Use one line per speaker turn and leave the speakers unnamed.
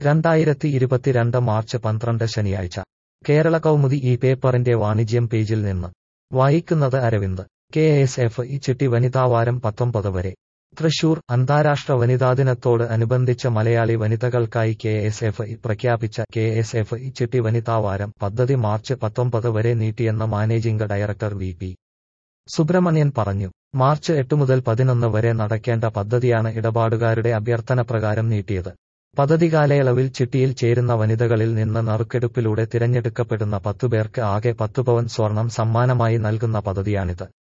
രണ്ടായിരത്തി ഇരുപത്തിരണ്ട് മാർച്ച് പന്ത്രണ്ട് ശനിയാഴ്ച കേരള കൗമുദി ഈ പേപ്പറിന്റെ വാണിജ്യം പേജിൽ നിന്ന് വായിക്കുന്നത് Aravind K S F E ചിട്ടി വനിതാവാരം പത്തൊമ്പത് വരെ തൃശൂർ അന്താരാഷ്ട്ര വനിതാദിനത്തോട് അനുബന്ധിച്ച് മലയാളി വനിതകൾക്കായി കെ എസ് എഫ് ഇ പ്രഖ്യാപിച്ച കെ എസ് എഫ് ഇ ചിട്ടി വനിതാവാരം പദ്ധതി മാർച്ച് പത്തൊമ്പത് വരെ നീട്ടിയെന്ന് managing director V P Subramanian പറഞ്ഞു മാർച്ച് എട്ട് മുതൽ പതിനൊന്ന് വരെ നടക്കേണ്ട പദ്ധതിയാണ് ഇടപാടുകാരുടെ അഭ്യർത്ഥന പ്രകാരം നീട്ടിയത് പദ്ധതി കാലയളവിൽ ചിട്ടിയിൽ ചേരുന്ന വനിതകളിൽ നിന്ന് നറുക്കെടുപ്പിലൂടെ തിരഞ്ഞെടുക്കപ്പെടുന്ന പത്തുപേർക്ക് ആകെ പത്തു പവൻ സ്വർണം സമ്മാനമായി നൽകുന്ന പദ്ധതിയാണിത്